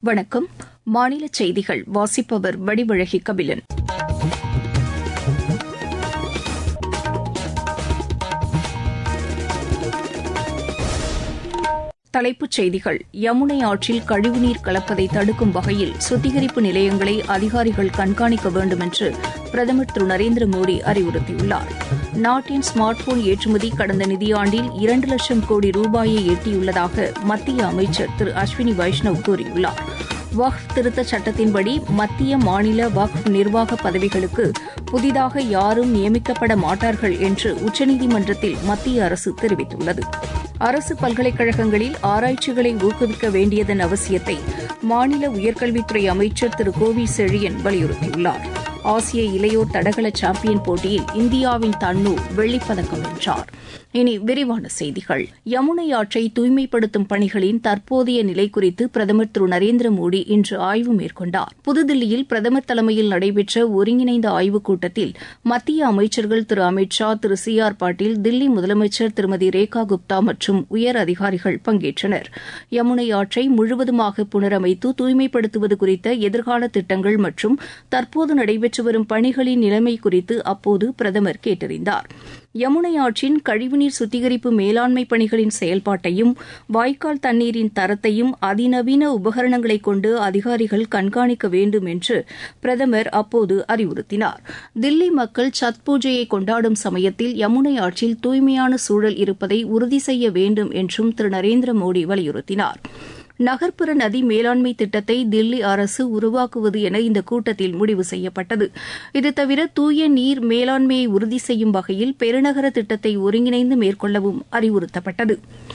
வணக்கம் மாநில செய்திகள் வாசிப்பவர் வடிவழகி கபிலன் தலைப்புச் செய்திகள் யமுனை ஆற்றில் கழிவுநீர் கலப்பதை தடுக்கும் வகையில் சுத்திகரிப்பு நிலையங்களை அதிகாரிகள் கண்காணிக்க வேண்டும் என்று பிரதமர் திரு நரேந்திர மோடி அறிவுறுத்தியுள்ளார் நாட்டின் ஸ்மார்ட் போன் ஏற்றுமதி கடந்த நிதியாண்டில் இரண்டு லட்சம் கோடி ரூபாயை எட்டியுள்ளதாக மத்திய அமைச்சர் திரு அஸ்வினி வைஷ்ணவ் கூறியுள்ளார் வக்ஃப் திருத்த சட்டத்தின்படி மத்திய மாநில வக்ஃப் நிர்வாக பதவிகளுக்கு புதிதாக யாரும் நியமிக்கப்பட மாட்டார்கள் என்று உச்சநீதிமன்றத்தில் மத்திய அரசு தெரிவித்துள்ளது அரசு பல்கலைக்கழகங்களில் ஆராய்ச்சிகளை ஊக்குவிக்க வேண்டியதன் அவசியத்தை மாநில உயர்கல்வித்துறை அமைச்சர் திரு கோவி செழியன் வலியுறுத்தியுள்ளார் ஆசிய இளையோர் தடகள சாம்பியன் போட்டியில் இந்தியாவின் தன்னு வெள்ளிப்பதக்கம் வென்றார் இனி விரிவான செய்திகள் யமுனை ஆற்றை தூய்மைப்படுத்தும் பணிகளின் தற்போதைய நிலை குறித்து பிரதமர் திரு நரேந்திர மோடி இன்று ஆய்வு மேற்கொண்டார் புதுதில்லியில் பிரதமர் தலைமையில் நடைபெற்ற ஒருங்கிணைந்த ஆய்வுக் கூட்டத்தில் மத்திய அமைச்சர்கள் திரு அமித் ஷா திரு சி ஆர் பாட்டீல் தில்லி முதலமைச்சர் திருமதி ரேகா குப்தா மற்றும் உயர் அதிகாரிகள் பங்கேற்றனர் யமுனை ஆற்றை முழுவதுமாக புனரமைத்து தூய்மைப்படுத்துவது குறித்த எதிர்கால திட்டங்கள் மற்றும் தற்போது நடைபெற்று வரும் பணிகளின் நிலைமை குறித்து அப்போது பிரதமர் கேட்டறிந்தார் யமுனை ஆற்றின் கழிவுநீர் சுத்திகரிப்பு மேலாண்மை பணிகளின் செயல்பாட்டையும் வாய்க்கால் தண்ணீரின் தரத்தையும் அதிநவீன உபகரணங்களை கொண்டு அதிகாரிகள் கண்காணிக்க வேண்டும் என்று பிரதமர் அப்போது அறிவுறுத்தினார் தில்லி மக்கள் சத் பூஜையை கொண்டாடும் சமயத்தில் யமுனை ஆற்றில் தூய்மையான சூழல் இருப்பதை உறுதி செய்ய வேண்டும் என்றும் திரு நரேந்திர மோடி வலியுறுத்தினார் நகர்ப்புற நதி மேலாண்மை திட்டத்தை தில்லி அரசு உருவாக்குவது என இந்த கூட்டத்தில் முடிவு செய்யப்பட்டது இதுதவிர தூய நீர் மேலாண்மையை உறுதி செய்யும் வகையில் பெருநகர திட்டத்தை ஒருங்கிணைந்து மேற்கொள்ளவும் அறிவுறுத்தப்பட்டது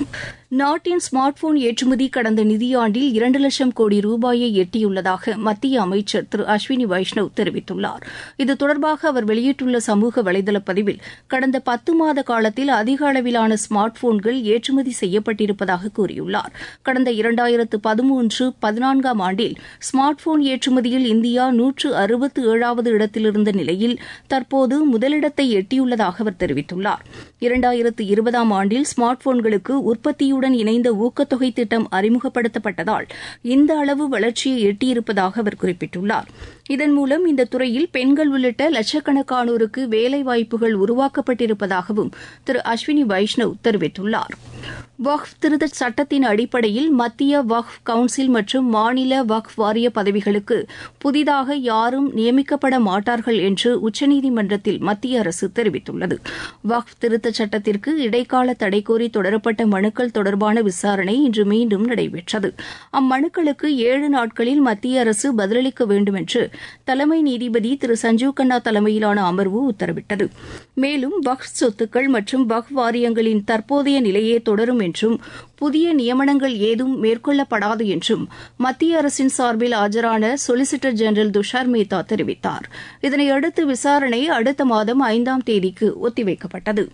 நாட்டின் ஸ்மார்ட் போன் ஏற்றுமதி கடந்த நிதியாண்டில் இரண்டு லட்சம் கோடி ரூபாயை எட்டியுள்ளதாக மத்திய அமைச்சர் திரு அஸ்வினி வைஷ்ணவ் தெரிவித்துள்ளார் இது தொடர்பாக அவர் வெளியிட்டுள்ள சமூக வலைதள பதிவில் கடந்த பத்து மாத காலத்தில் அதிக அளவிலான ஸ்மார்ட் போன்கள் ஏற்றுமதி செய்யப்பட்டிருப்பதாக கூறியுள்ளார் கடந்த இரண்டாயிரத்து பதிமூன்று பதினான்காம் ஆண்டில் ஸ்மார்ட் போன் ஏற்றுமதியில் இந்தியா நூற்று அறுபத்து ஏழாவது இடத்திலிருந்த நிலையில் தற்போது முதலிடத்தை எட்டியுள்ளதாக அவர் தெரிவித்துள்ளார் இரண்டாயிரத்து இருபதாம் ஆண்டில் ஸ்மார்ட் போன்களுக்கு உற்பத்தியுடன் இணைந்த ஊக்கத்தொகை திட்டம் அறிமுகப்படுத்தப்பட்டதால் இந்த அளவு வளர்ச்சியை எட்டியிருப்பதாக அவர் குறிப்பிட்டுள்ளார் இதன் மூலம் இந்த துறையில் பெண்கள் உள்ளிட்ட லட்சக்கணக்கானோருக்கு வேலைவாய்ப்புகள் உருவாக்கப்பட்டிருப்பதாகவும் திரு அஸ்வினி வைஷ்ணவ் தெரிவித்துள்ளார் வக்ஃப் திருத்த சட்டத்தின் அடிப்படையில் மத்திய வக்ஃப் கவுன்சில் மற்றும் மாநில வக்ஃப் வாரிய பதவிகளுக்கு புதிதாக யாரும் நியமிக்கப்பட மாட்டார்கள் என்று உச்சநீதிமன்றத்தில் மத்திய அரசு தெரிவித்துள்ளது வக்ஃப் திருத்த சட்டத்திற்கு இடைக்கால தடை கோரி தொடரப்பட்ட மனுக்கள் தொடர்பான விசாரணை இன்று மீண்டும் நடைபெற்றது அம்மனுக்களுக்கு ஏழு நாட்களில் மத்திய அரசு பதிலளிக்க வேண்டும் என்று தலைமை நீதிபதி திரு சஞ்சீவ் கண்ணா தலைமையிலான அமர்வு உத்தரவிட்டது மேலும் வக்ஃப் சொத்துக்கள் மற்றும் வக்ஃப் வாரியங்களின் தற்போதைய நிலையே தொடரும் என்றும் புதிய நியமனங்கள் ஏதும் மேற்கொள்ளப்படாது என்றும் மத்திய அரசின் சார்பில் ஆஜரான சொலிசிட்டர் ஜெனரல் துஷார் மேத்தா தெரிவித்தார் இதனையடுத்து விசாரணை அடுத்த மாதம் ஐந்தாம் தேதிக்கு ஒத்திவைக்கப்பட்டது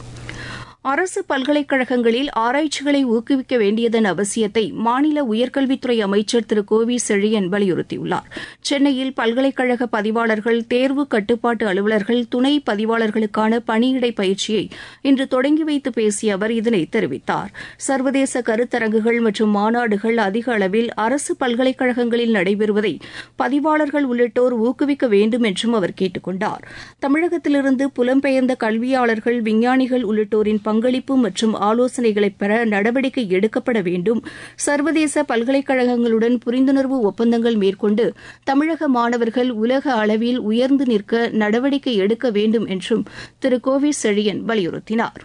அரசு பல்கலைக்கழகங்களில் ஆராய்ச்சிகளை ஊக்குவிக்க வேண்டியதன் அவசியத்தை மாநில உயர்கல்வித்துறை அமைச்சர் திரு கோவி செழியன் வலியுறுத்தியுள்ளார் சென்னையில் பல்கலைக்கழக பதிவாளர்கள் தேர்வு கட்டுப்பாட்டு அலுவலர்கள் துணை பதிவாளர்களுக்கான பணியிடை பயிற்சியை இன்று தொடங்கி வைத்து பேசிய அவர் இதனை தெரிவித்தார் சர்வதேச கருத்தரங்குகள் மற்றும் மாநாடுகள் அதிக அளவில் அரசு பல்கலைக்கழகங்களில் நடைபெறுவதை பதிவாளர்கள் உள்ளிட்டோர் ஊக்குவிக்க வேண்டும் என்றும் அவர் கேட்டுக் கொண்டார் தமிழகத்திலிருந்து புலம்பெயர்ந்த கல்வியாளர்கள் விஞ்ஞானிகள் உள்ளிட்டோரின் பங்களிப்பு மற்றும் ஆலோசனைகளை பெற நடவடிக்கை எடுக்கப்பட வேண்டும் சர்வதேச பல்கலைக்கழகங்களுடன் புரிந்துணர்வு ஒப்பந்தங்கள் மேற்கொண்டு தமிழக மாணவர்கள் உலக அளவில் உயர்ந்து நிற்க நடவடிக்கை எடுக்க வேண்டும் என்றும் திரு கோவி செழியன் வலியுறுத்தினார்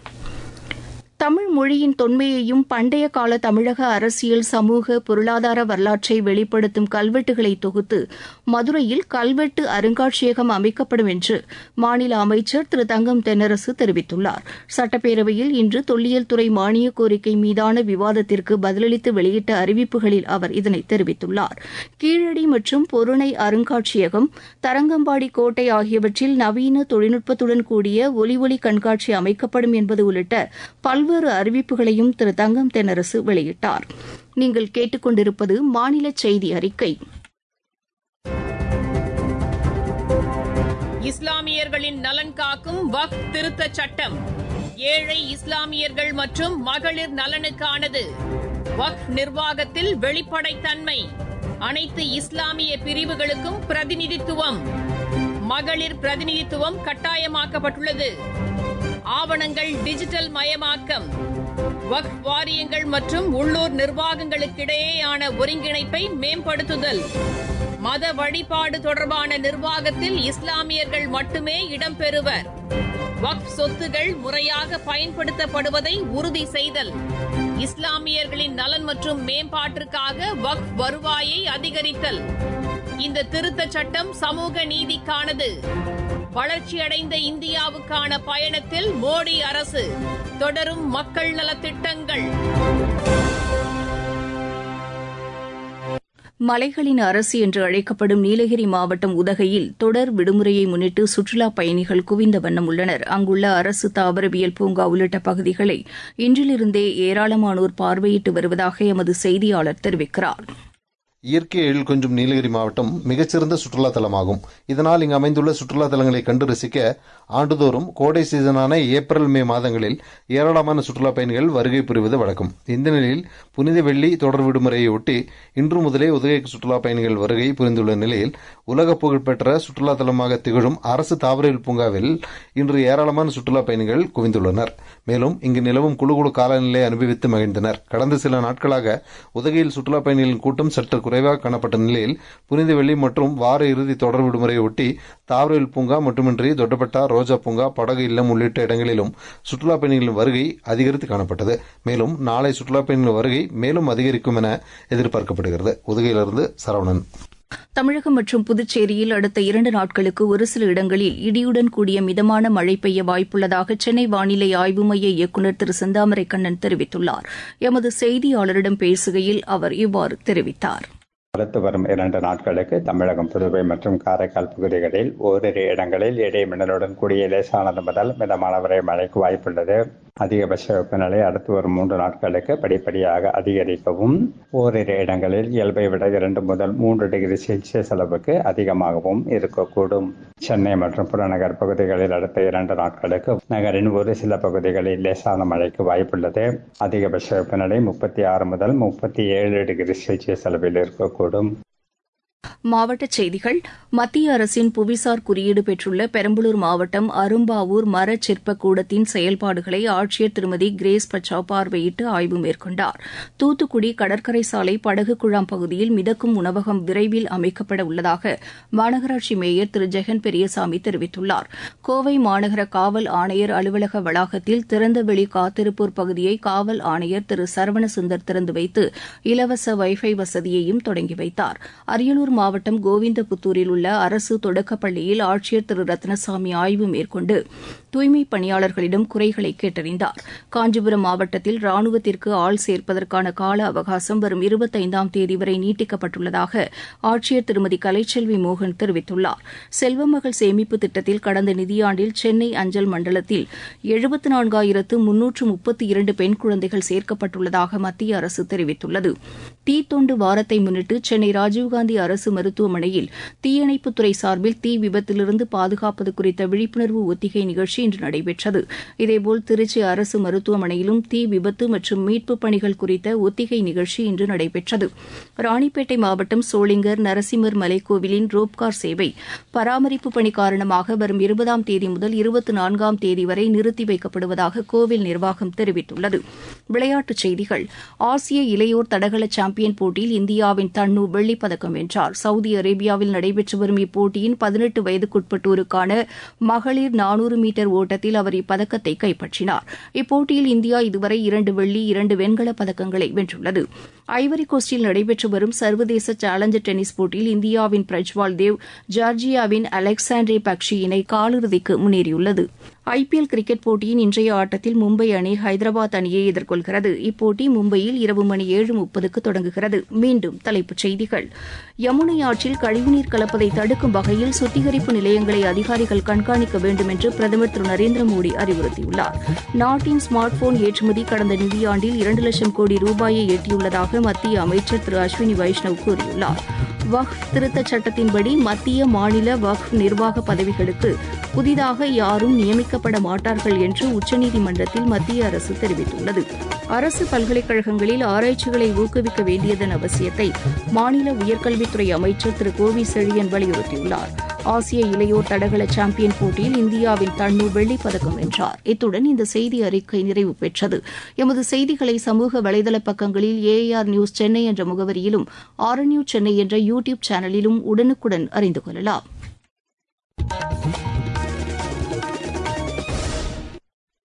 தமிழ் மொழியின் தொன்மையையும் பண்டைய கால தமிழக அரசியல் சமூக பொருளாதார வரலாற்றை வெளிப்படுத்தும் கல்வெட்டுகளை தொகுத்து மதுரையில் கல்வெட்டு அருங்காட்சியகம் அமைக்கப்படும் என்று மாநில அமைச்சர் திரு தங்கம் தென்னரசு தெரிவித்துள்ளார் சட்டப்பேரவையில் இன்று தொல்லியல் துறை மானிய கோரிக்கை மீதான விவாதத்திற்கு பதிலளித்து வெளியிட்ட அறிவிப்புகளில் அவர் இதனை தெரிவித்துள்ளார் கீழடி மற்றும் பொருணை அருங்காட்சியகம் தரங்கம்பாடி கோட்டை ஆகியவற்றில் நவீன தொழில்நுட்பத்துடன் கூடிய ஒலி ஒளி கண்காட்சி அமைக்கப்படும் என்பது உள்ளிட்ட பல்வேறு பல்வேறு அறிவிப்புகளையும் திரு தங்கம் தென்னரசு வெளியிட்டார் நீங்கள் கேட்டுக்கொண்டிருப்பது மாநில செய்தி அறிக்கை இஸ்லாமியர்களின் நலன் காக்கும் வக்ஃப் திருத்த சட்டம் ஏழை இஸ்லாமியர்கள் மற்றும் மகளிர் நலனுக்கானது வக்ஃப் நிர்வாகத்தில் வெளிப்படைத்தன்மை அனைத்து இஸ்லாமிய பிரிவுகளுக்கும் பிரதிநிதித்துவம் மகளிர் பிரதிநிதித்துவம் கட்டாயமாக்கப்பட்டுள்ளது ஆவணங்கள் டிஜிட்டல் மயமாக்கம் வக்ஃப் வாரியங்கள் மற்றும் உள்ளூர் நிர்வாகங்களுக்கிடையேயான ஒருங்கிணைப்பை மேம்படுத்துதல் மத வழிபாடு தொடர்பான நிர்வாகத்தில் இஸ்லாமியர்கள் மட்டுமே இடம்பெறுவர் வக்ஃப் சொத்துகள் முறையாக பயன்படுத்தப்படுவதை உறுதி செய்தல் இஸ்லாமியர்களின் நலன் மற்றும் மேம்பாட்டிற்காக வக்ஃப் வருவாயை அதிகரித்தல் இந்த திருத்தச் சட்டம் சமூக நீதிக்கானது வளர்ச்சியடைந்த இந்தியாவுக்கான பயணத்தில் மோடி அரசு தொடரும் மக்கள் நலத்திட்டங்கள் மலைகளின் அரசு என்று அழைக்கப்படும் நீலகிரி மாவட்டம் உதகையில் தொடர் விடுமுறையை முன்னிட்டு சுற்றுலாப் பயணிகள் குவிந்த வண்ணம் உள்ளனர் அங்குள்ள அரசு தாவரவியல் பூங்கா உள்ளிட்ட பகுதிகளை இன்றிலிருந்தே ஏராளமானோர் பார்வையிட்டு வருவதாக எமது செய்தியாளர் தெரிவிக்கிறார் இயற்கை எழில் கொஞ்சம் நீலகிரி மாவட்டம் மிகச்சிறந்த சுற்றுலா தலமாகும் இதனால் இங்கு அமைந்துள்ள சுற்றுலா தலங்களை கண்டு ரசிக்க ஆண்டுதோறும் கோடை சீசனான ஏப்ரல் மே மாதங்களில் ஏராளமான சுற்றுலா பயணிகள் வருகை புரிவது வழக்கம் இந்த நிலையில் புனித வெள்ளி தொடர் விடுமுறையை ஒட்டி இன்று முதலே உதகை சுற்றுலா பயணிகள் வருகை புரிந்துள்ள நிலையில் உலக புகழ்பெற்ற சுற்றுலா தலமாக திகழும் அரசு தாவரவியல் பூங்காவில் இன்று ஏராளமான சுற்றுலா பயணிகள் குவிந்துள்ளனர் மேலும் இங்கு நிலவும் குழு குழு காலநிலை அனுபவித்து மகிழ்ந்தனர் கடந்த சில நாட்களாக உதகையில் சுற்றுலா பயணிகளின் கூட்டம் சற்று குறைவாக காணப்பட்ட நிலையில் புனித வெள்ளி மற்றும் வார இறுதி தொடர் விடுமுறையை ஒட்டி தாவரவியல் பூங்கா மட்டுமின்றி தொட்டப்பட்டா ரோஜா பூங்கா படகு இல்லம் உள்ளிட்ட இடங்களிலும் சுற்றுலா பயணிகளின் வருகை அதிகரித்து காணப்பட்டது மேலும் நாளை சுற்றுலா பயணிகளின் வருகை மேலும் அதிகரிக்கும் என எதிர்பார்க்கப்படுகிறது உதகையிலிருந்து சரவணன் தமிழகம் மற்றும் புதுச்சேரியில் அடுத்த இரண்டு நாட்களுக்கு ஒரு சில இடங்களில் இடியுடன் கூடிய மிதமான மழை பெய்ய வாய்ப்புள்ளதாக சென்னை வானிலை ஆய்வு மைய இயக்குநர் திரு செந்தாமரை கண்ணன் தெரிவித்துள்ளார் எமது செய்தியாளரிடம் பேசுகையில் அவர் இவ்வாறு தெரிவித்தார் அடுத்து வரும் இரண்டு நாட்களுக்கு தமிழகம் புதுவை மற்றும் காரைக்கால் பகுதிகளில் ஓரிரு இடங்களில் இடைமின்னலுடன் கூடிய லேசானது முதல் மிதமான வரை மழைக்கு வாய்ப்புள்ளது அதிகபட்ச வெப்பநிலை அடுத்து வரும் மூன்று நாட்களுக்கு படிப்படியாக அதிகரிக்கவும் ஓரிரு இடங்களில் இயல்பை விட இரண்டு முதல் மூன்று டிகிரி செல்சியஸ் அளவுக்கு அதிகமாகவும் இருக்கக்கூடும் சென்னை மற்றும் புறநகர் பகுதிகளில் அடுத்த இரண்டு நாட்களுக்கு நகரின் ஒரு சில பகுதிகளில் லேசான மழைக்கு வாய்ப்புள்ளது அதிகபட்ச வெப்பநிலை முப்பத்தி ஆறு முதல் முப்பத்தி ஏழு டிகிரி செல்சியஸ் அளவில் இருக்கக்கூடும் மாவட்டச் செய்திகள் மத்திய அரசின் புவிசார் குறியீடு பெற்றுள்ள பெரம்பலூர் மாவட்டம் அரும்பாவூர் மரச் சிற்பக் கூடத்தின் செயல்பாடுகளை ஆட்சியர் திருமதி கிரேஸ் பச்சாவ் பார்வையிட்டு ஆய்வு மேற்கொண்டார் தூத்துக்குடி கடற்கரை சாலை படகு குழாம் பகுதியில் மிதக்கும் உணவகம் விரைவில் அமைக்கப்பட உள்ளதாக மாநகராட்சி மேயர் திரு ஜெகன் பெரியசாமி தெரிவித்துள்ளார் கோவை மாநகர காவல் ஆணையர் அலுவலக வளாகத்தில் திறந்தவெளி காத்திருப்போர் பகுதியை காவல் ஆணையர் திரு சரவணசுந்தர் திறந்து வைத்து இலவச வைஃபை வசதியையும் தொடங்கி வைத்தார் அரியலூர் மாவட்டம் கோவிந்தபுத்தூரில் உள்ள அரசு தொடக்கப் பள்ளியில் ஆட்சியர் திரு ரத்னசாமி ஆய்வு மேற்கொண்டு தூய்மைப் பணியாளர்களிடம் குறைகளை கேட்டறிந்தார் காஞ்சிபுரம் மாவட்டத்தில் ராணுவத்திற்கு ஆள் சேர்ப்பதற்கான கால அவகாசம் வரும் இருபத்தைந்தாம் தேதி வரை நீட்டிக்கப்பட்டுள்ளதாக ஆட்சியர் திருமதி கலைச்செல்வி மோகன் தெரிவித்துள்ளார் செல்வமகள் சேமிப்பு திட்டத்தில் கடந்த நிதியாண்டில் சென்னை அஞ்சல் மண்டலத்தில் எழுபத்து நான்காயிரத்து முன்னூற்று முப்பத்தி இரண்டு பெண் குழந்தைகள் சேர்க்கப்பட்டுள்ளதாக மத்திய அரசு தெரிவித்துள்ளது தீத்தொண்டு வாரத்தை முன்னிட்டு சென்னை ராஜீவ்காந்தி அரசு மருத்துவமனையில் தீயணைப்புத்துறை சார்பில் தீ விபத்திலிருந்து பாதுகாப்பது குறித்த விழிப்புணர்வு ஒத்திகை நிகழ்ச்சி இன்று நடைபெற்றது இதேபோல் திருச்சி அரசு மருத்துவமனையிலும் தீ விபத்து மற்றும் மீட்புப் பணிகள் குறித்த ஒத்திகை நிகழ்ச்சி இன்று நடைபெற்றது ராணிப்பேட்டை மாவட்டம் சோளிங்கர் நரசிம்மர் மலைக்கோவிலின் ரோப்கார் சேவை பராமரிப்பு பணி காரணமாக வரும் இருபதாம் தேதி முதல் இருபத்தி நான்காம் தேதி வரை நிறுத்தி வைக்கப்படுவதாக கோவில் நிர்வாகம் தெரிவித்துள்ளது விளையாட்டுச் செய்திகள் ஆசிய இளையோர் தடகள சாம்பியன் போட்டியில் இந்தியாவின் தன்னு வெள்ளிப் பதக்கம் வென்றார் சவுதி அரேபியாவில் நடைபெற்று வரும் இப்போட்டியின் பதினெட்டு வயதுக்குட்பட்டோருக்கான மகளிர் நானூறு மீட்டர் ஓட்டத்தில் அவர் இப்பதக்கத்தை கைப்பற்றினார் இப்போட்டியில் இந்தியா இதுவரை இரண்டு வெள்ளி இரண்டு வெண்கலப் பதக்கங்களை வென்றுள்ளது ஐவரி கோஸ்டில் நடைபெற்று வரும் சர்வதேச சேலஞ்சர் டென்னிஸ் போட்டியில் இந்தியாவின் பிரஜ்வால் தேவ் ஜார்ஜியாவின் அலெக்சாண்ட்ரே பக்ஷி இணை காலிறுதிக்கு முன்னேறியுள்ளது ஐபிஎல் கிரிக்கெட் போட்டியின் இன்றைய ஆட்டத்தில் மும்பை அணி ஹைதராபாத் அணியை எதிர்கொள்கிறது இப்போட்டி மும்பையில் இரவு மணி ஏழு முப்பதுக்கு தொடங்குகிறது மீண்டும் தலைப்புச் செய்திகள் யமுனை ஆற்றில் கழிவுநீர் கலப்பதை தடுக்கும் வகையில் சுத்திகரிப்பு நிலையங்களை அதிகாரிகள் கண்காணிக்க வேண்டும் என்று பிரதமர் திரு நரேந்திர மோடி அறிவுறுத்தியுள்ளார் நாட்டின் ஸ்மார்ட் போன் ஏற்றுமதி கடந்த நிதியாண்டில் இரண்டு லட்சம் கோடி ரூபாயை எட்டியுள்ளதாக உள்ளதாக மத்திய அமைச்சர் திரு அஸ்வினி வைஷ்ணவ் கூறியுள்ளார் வக்ஃப் திருத்தச் சட்டத்தின்படி மத்திய மாநில வக்ஃப் நிர்வாக பதவிகளுக்கு புதிதாக யாரும் நியமிக்கப்பட மாட்டார்கள் என்று உச்சநீதிமன்றத்தில் மத்திய அரசு தெரிவித்துள்ளது அரசு பல்கலைக்கழகங்களில் ஆராய்ச்சிகளை ஊக்குவிக்க வேண்டியதன் அவசியத்தை மாநில உயர்கல்வித்துறை அமைச்சர் திரு கோவி செழியன் வலியுறுத்தியுள்ளார் ஆசிய இளையோர் தடகள சாம்பியன் போட்டியில் இந்தியாவின் தண்ணு வெள்ளிப் பதக்கம் வென்றார் இத்துடன் இந்த செய்தி அறிக்கை நிறைவு பெற்றது எமது செய்திகளை சமூக வலைதள பக்கங்களில் ஏஆர் நியூஸ் சென்னை என்ற முகவரியிலும் ஆர் நியூஸ் சென்னை என்ற யூ டியூப் சேனலிலும் உடனுக்குடன் அறிந்து கொள்ளலாம்